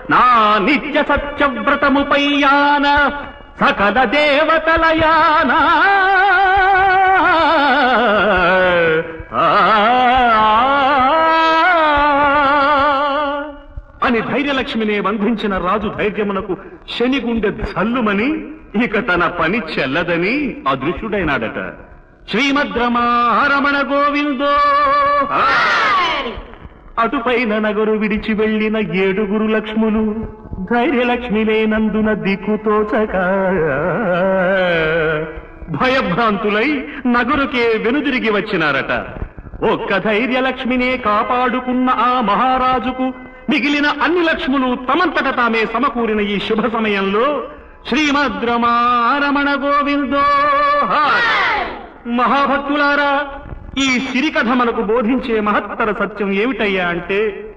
నా నిత్య సత్యవ్రతముపై యాన సకల దేవతల యాన అని ధైర్యలక్ష్మినే బంధించిన రాజు ధైర్యమునకు శని గుండె జల్లుమని ఇక తన పని చెల్లదని అదృశ్యుడైనాడట శ్రీమద్రమారమణ గోవిందో అటుపైన నగరు విడిచి వెళ్లిన ఏడుగురు లక్ష్ములు ధైర్యలక్ష్మి లేనందున దిక్కుతోచక భయభ్రాంతులై నగరుకే వెనుదిరిగి వచ్చినారట ఒక్క ధైర్యలక్ష్మినే కాపాడుకున్న ఆ మహారాజుకు మిగిలిన అన్ని లక్ష్ములు తమంతట తామే సమకూరిన ఈ శుభ సమయంలో శ్రీమద్రమారమణ గోవిందో మహాభక్తులారా ఈ సిరికథ మనకు బోధించే మహత్తర సత్యం ఏమిటయ్యా అంటే